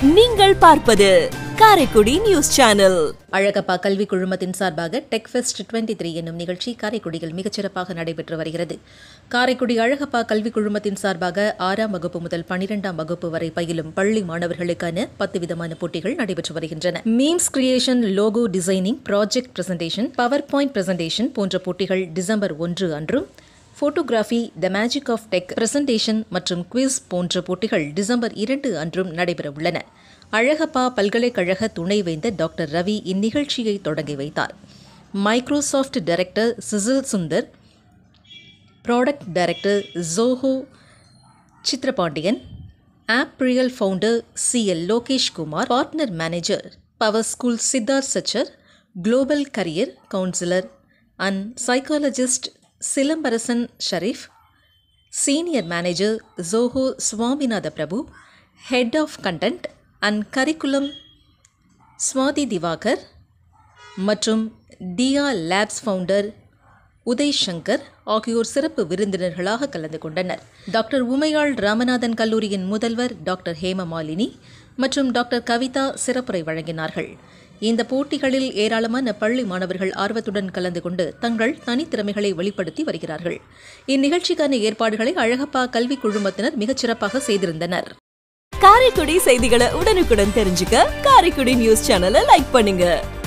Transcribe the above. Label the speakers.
Speaker 1: நீங்கள் பார்ப்பது Karaikudi news channel
Speaker 2: Alagappa கல்வி குழுமத்தின் சார்பாக டெக் ஃபெஸ்ட் டுவெண்ட்டி த்ரீ என்னும் நிகழ்ச்சி காரைக்குடியில் மிகச்சிறப்பாக நடைபெற்று வருகிறது காரைக்குடி அழகப்பா கல்வி குழுமத்தின் சார்பாக ஆறாம் வகுப்பு முதல் பனிரெண்டாம் வகுப்பு வரை பயிலும் பள்ளி மாணவர்களுக்கான பத்து விதமான போட்டிகள் நடைபெற்று வருகின்றன memes creation logo designing project presentation power point presentation போன்ற போட்டிகள் டிசம்பர் ஒன்று அன்றும் photography the magic of tech presentation மற்றும் குவிஸ் போன்ற போட்டிகள் டிசம்பர் இரண்டு அன்றும் நடைபெறவுள்ளன அழகப்பா பல்கலைக்கழக துணைவேந்தர் டாக்டர் ரவி இந்நிகழ்ச்சியை தொடங்கி வைத்தார் Microsoft director Cecil Sundar product director Zoho Chitrapandiyan app real founder C L Lokesh Kumar partner manager power school Siddharth சச்சர் global career counsellor and psychologist Silambarasan Sharif senior manager Zoho Swaminatha Prabhu head of content and curriculum Swathi Diwakar மற்றும் டியா லேப்ஸ் ஃபவுண்டர் உதய் சங்கர் ஆகியோர் சிறப்பு விருந்தினர்களாக கலந்து கொண்டனர் டாக்டர் உமையாள் ராமநாதன் கல்லூரியின் முதல்வர் டாக்டர் ஹேமமாலினி மற்றும் டாக்டர் கவிதா சிறப்புரை வழங்கினார்கள் இந்த போட்டிகளில் ஏராளமான பள்ளி மாணவர்கள் ஆர்வத்துடன் கலந்து கொண்டு தங்கள் தனித்திறமைகளை வெளிப்படுத்தி வருகிறார்கள் இந்நிகழ்ச்சிக்கான ஏற்பாடுகளை அழகப்பா கல்வி குழுமத்தினர் மிகச் சிறப்பாக செய்திருந்தனர்
Speaker 1: காரைக்குடி செய்திகளை உடனுக்குடன் தெரிஞ்சுக்க காரைக்குடி நியூஸ் சேனலை லைக் பண்ணுங்க